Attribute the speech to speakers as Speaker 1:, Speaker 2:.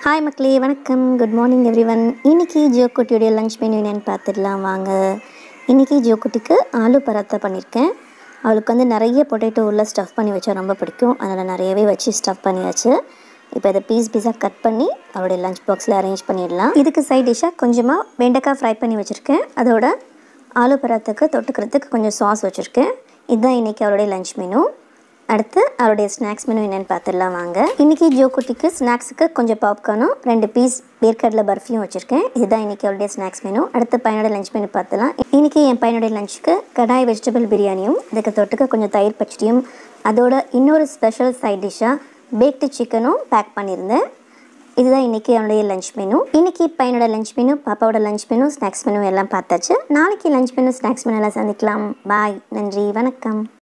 Speaker 1: hi மக்களே வணக்கம் good morning every one இன்றைக்கி ஜியோக்குட்டியோடைய லஞ்ச் மெனு என்னென்னு பார்த்துடலாம் வாங்க இன்றைக்கி ஜியோக்குட்டிக்கு ஆலு பராத்தா பண்ணியிருக்கேன் அவளுக்கு வந்து நிறைய பொட்டேட்டோ உள்ள ஸ்டஃப் பண்ணி வச்சா ரொம்ப பிடிக்கும் அதனால் நிறையவே வச்சு ஸ்டஃப் பண்ணியாச்சு இப்போ இதை பீஸ் பீஸாக கட் பண்ணி அவளுடைய லஞ்ச் பாக்ஸில் அரேஞ்ச் பண்ணிடலாம் இதுக்கு சைட் டிஷ்ஷாக கொஞ்சமாக வெண்டைக்காய் ஃப்ரை பண்ணி வச்சுருக்கேன் அதோட ஆலு பராத்தாக்கு தொட்டுக்கிறதுக்கு கொஞ்சம் சாஸ் வச்சுருக்கேன் இதுதான் இன்றைக்கி அவளுடைய லஞ்ச் மெனு அடுத்து அவருடைய ஸ்நாக்ஸ் மெனு என்னென்னு பார்த்துடலாம் வாங்க இன்றைக்கி ஜோ குட்டிக்கு ஸ்நாக்ஸுக்கு கொஞ்சம் பாப்கார்னும் ரெண்டு பீஸ் வேர்க்கடலை பர்ஃபியும் வச்சுருக்கேன் இதுதான் இன்றைக்கி அவருடைய ஸ்நாக்ஸ் மெனு அடுத்து பையனோட லஞ்ச் மெனு பார்த்துலாம் இன்றைக்கி என் பையனுடைய லஞ்சுக்கு கடாய் வெஜிடபிள் பிரியாணியும் இதுக்கு தொட்டுக்க கொஞ்சம் தயிர் பச்சடியும் அதோட இன்னொரு ஸ்பெஷல் சைட் டிஷ்ஷாக பேக்டு சிக்கனும் பேக் பண்ணியிருந்தேன் இதுதான் இன்றைக்கி அவனுடைய லஞ்ச் மெனு இன்றைக்கி பையனோட லஞ்ச் மெனு பாப்பாவோட லஞ்ச் மெனு ஸ்நாக்ஸ் மெனு எல்லாம் பார்த்தாச்சு நாளைக்கு லஞ்ச் மெனு ஸ்நாக்ஸ் மெனு எல்லாம் சந்திக்கலாம் பாய் நன்றி வணக்கம்